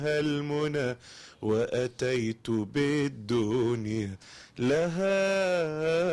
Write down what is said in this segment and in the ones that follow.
المنى وأتيت بالدنيا لها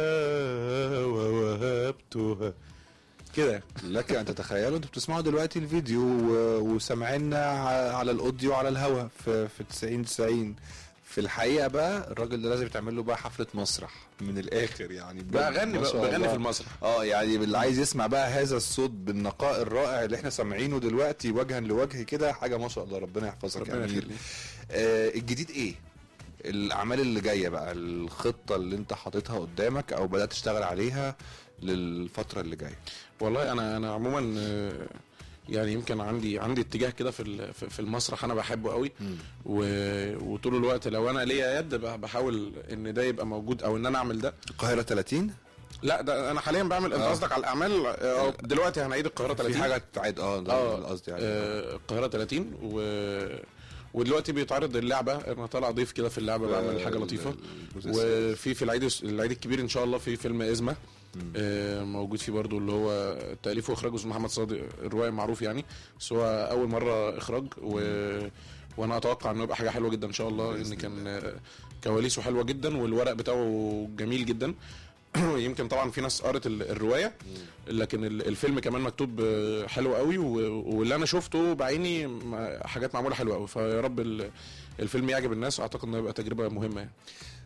ووهبتها كده لك ان تتخيلوا انتوا بتسمعوا دلوقتي الفيديو و- وسامعيننا ع- على الاوديو على الهوا في في 90 90 في الحقيقه بقى الراجل ده لازم يتعمل له بقى حفله مسرح من الاخر يعني بجد بقى غني ما بقى شاء بغني الله. في المسرح اه يعني اللي عايز يسمع بقى هذا الصوت بالنقاء الرائع اللي احنا سامعينه دلوقتي وجها لوجه كده حاجه ما شاء الله ربنا يحفظك يا ربنا امير يخليك. آه الجديد ايه الاعمال اللي جايه بقى الخطه اللي انت حاططها قدامك او بدات تشتغل عليها للفتره اللي جايه والله انا انا عموما آه، يعني يمكن عندي عندي اتجاه كده في ال- في في المسرح انا بحبه قوي و... وطول الوقت لو انا ليا يد ب- بحاول ان ده يبقى موجود او ان انا اعمل ده القاهره 30 لا ده انا حاليا بعمل انت آه. قصدك على الاعمال آه، دلوقتي هنعيد القاهره 30 في حاجه تعيد اه ده اه قصدي يعني آه، القاهره 30 و ودلوقتي بيتعرض اللعبه انا طالع ضيف كده في اللعبه بعمل حاجه ال- لطيفه الجزء السادس. وفي في العيد العيد الكبير ان شاء الله في فيلم ازمه آه، موجود فيه برضو اللي هو تاليف واخراجه اسمه محمد صادق الروايه معروف يعني بس هو اول مره اخراج و وانا اتوقع انه يبقى حاجه حلوه جدا ان شاء الله بإذن ان كان آه، كواليسه حلوه جدا والورق بتاعه جميل جدا يمكن طبعا في ناس قرت ال- الروايه لكن ال- الفيلم كمان مكتوب آه، حلو قوي و- واللي انا شفته بعيني م- حاجات معموله حلوه قوي فيا رب ال- الفيلم يعجب الناس اعتقد انه يبقى تجربه مهمه يعني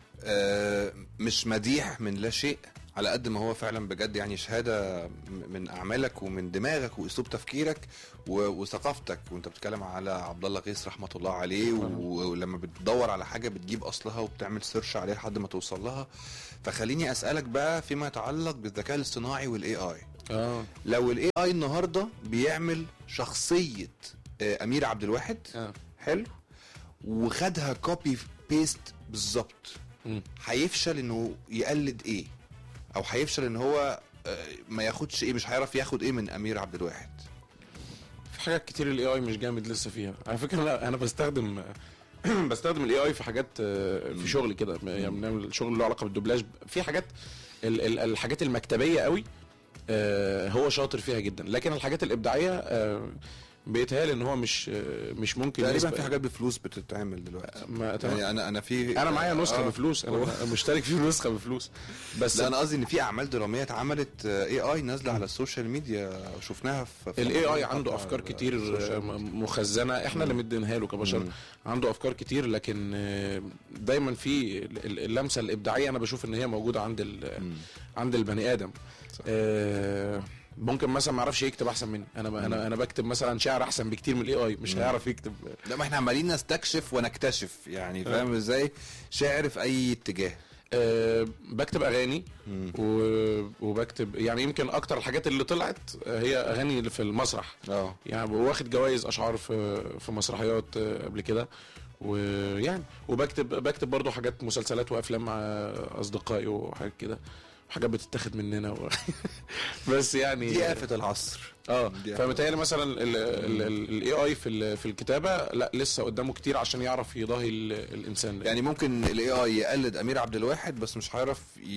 آه مش مديح من لا شيء على قد ما هو فعلا بجد يعني شهاده م- من اعمالك ومن دماغك واسلوب تفكيرك و- وثقافتك وانت بتتكلم على عبد الله غيث رحمه الله عليه و- ولما بتدور على حاجه بتجيب اصلها وبتعمل سيرش عليها لحد ما توصل لها فخليني اسالك بقى فيما يتعلق بالذكاء الاصطناعي والاي اي اه لو الاي اي النهارده بيعمل شخصيه آه، امير عبد الواحد اه حلو وخدها كوبي بيست بالظبط مم. هيفشل انه يقلد ايه او هيفشل ان هو آه، ما ياخدش ايه مش هيعرف ياخد ايه من امير عبد الواحد في حاجات كتير الاي اي مش جامد لسه فيها على فكره لا انا بستخدم بستخدم الاي اي في حاجات آه، في شغل كده يعني بنعمل شغل له علاقه بالدوبلاج في حاجات ال- ال- الحاجات المكتبيه قوي آه، هو شاطر فيها جدا لكن الحاجات الابداعيه آه، بيتهيألي ان هو مش آه، مش ممكن تقريبا يسبق- في حاجات بفلوس بتتعمل دلوقتي ما تمام. يعني انا انا في انا معايا نسخه آه. بفلوس انا مشترك في نسخه بفلوس بس لا انا قصدي ان في اعمال دراميه اتعملت اي اي نازله على السوشيال ميديا شفناها في في الاي اي مقاطع عنده افكار على كتير السوشيال آه، ميديا. مخزنه احنا اللي مدينها له كبشر مم. عنده افكار كتير لكن آه، دايما في ال- ال- اللمسه الابداعيه انا بشوف ان هي موجوده عند ال- عند البني ادم آه، ممكن مثلا ما يعرفش يكتب احسن مني انا انا انا بكتب مثلا شعر احسن بكتير من الاي اي مش هيعرف يكتب لا ما احنا عمالين نستكشف ونكتشف يعني فاهم ازاي شعر في اي اتجاه أه بكتب اغاني و- وبكتب يعني يمكن اكتر الحاجات اللي طلعت آه، هي اغاني اللي في المسرح اه يعني واخد جوائز اشعار في في مسرحيات آه، قبل كده ويعني وبكتب بكتب برضو حاجات مسلسلات وافلام مع اصدقائي وحاجات كده حاجات بتتاخد مننا و... بس يعني دي آفة العصر اه دي فمتهيألي مثلا الاي اي في ال- في الكتابه لا لسه قدامه كتير عشان يعرف يضاهي ال- الانسان يعني ممكن الاي اي يقلد امير عبد الواحد بس مش هيعرف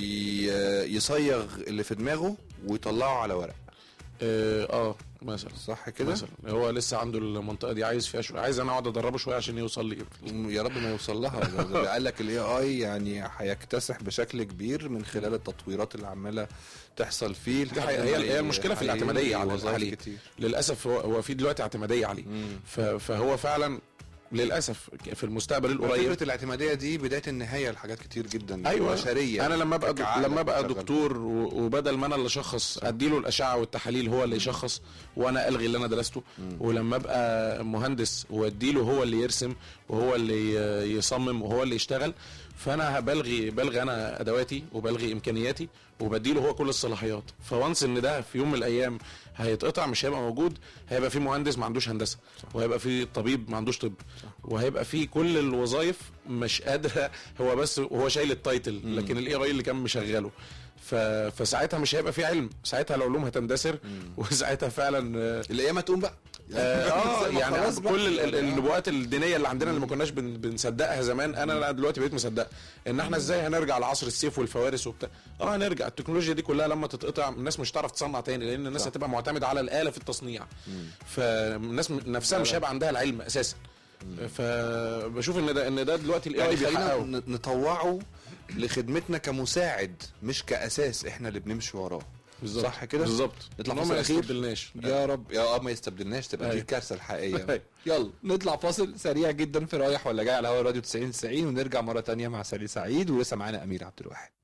ي- يصيغ اللي في دماغه ويطلعه على ورق اه, آه مثلا صح كده مثلا هو لسه عنده المنطقه دي عايز فيها شويه عايز انا اقعد ادربه شويه عشان يوصل لي يا رب ما يوصل لها ده- ده قال لك الاي اي يعني هيكتسح بشكل كبير من خلال التطويرات اللي عماله تحصل فيه دي حقيقة. هي هي المشكله في الاعتماديه على وظائف عليه كتير للاسف هو هو في دلوقتي اعتماديه عليه ف- فهو فعلا للاسف في المستقبل القريب فكره الاعتماديه دي بدايه النهايه لحاجات كتير جدا ايوه بشريه انا لما ابقى كعقل لما ابقى بتشغل. دكتور و- وبدل ما انا اللي اشخص اديله الاشعه والتحاليل هو اللي يشخص وانا الغي اللي انا درسته ولما ابقى مهندس واديله هو اللي يرسم وهو اللي ي- يصمم وهو اللي يشتغل فانا بلغي بلغي انا ادواتي وبلغي امكانياتي وبديله هو كل الصلاحيات فوانس ان ده في يوم من الايام هيتقطع مش هيبقى موجود هيبقى في مهندس ما عندوش هندسه وهيبقى في طبيب ما عندوش طب وهيبقى في كل الوظائف مش قادره هو بس هو شايل التايتل لكن الاي اي اللي كان مشغله ف... فساعتها مش هيبقى في علم ساعتها العلوم هتندثر وساعتها فعلا آه، الايام تقوم بقى اه آه، ما يعني خلاص بقى. كل ال- ال- النبوات الدينيه اللي عندنا اللي ما كناش بن- بنصدقها زمان انا لا دلوقتي بقيت مصدقها ان احنا ازاي هنرجع لعصر السيف والفوارس وبتاع اه هنرجع التكنولوجيا دي كلها لما تتقطع الناس مش هتعرف تصنع تاني لان الناس هتبقى معتمده على الاله في التصنيع فالناس م- نفسها مش هيبقى عندها العلم اساسا فبشوف ان ده ان ده دلوقتي الاي يعني اي خلينا بيحققه ن- نطوعه لخدمتنا كمساعد مش كاساس احنا اللي بنمشي وراه بالظبط صح كده؟ بالظبط نطلع إن هو فاصل ما أخير؟ يستبدلناش يا رب يا اه ما يستبدلناش تبقى دي أيوة. الكارثه الحقيقيه أيوة. يلا نطلع فاصل سريع جدا في رايح ولا جاي على هوا راديو 90 90 ونرجع مره تانية مع سالي سعيد ولسه معانا امير عبد الواحد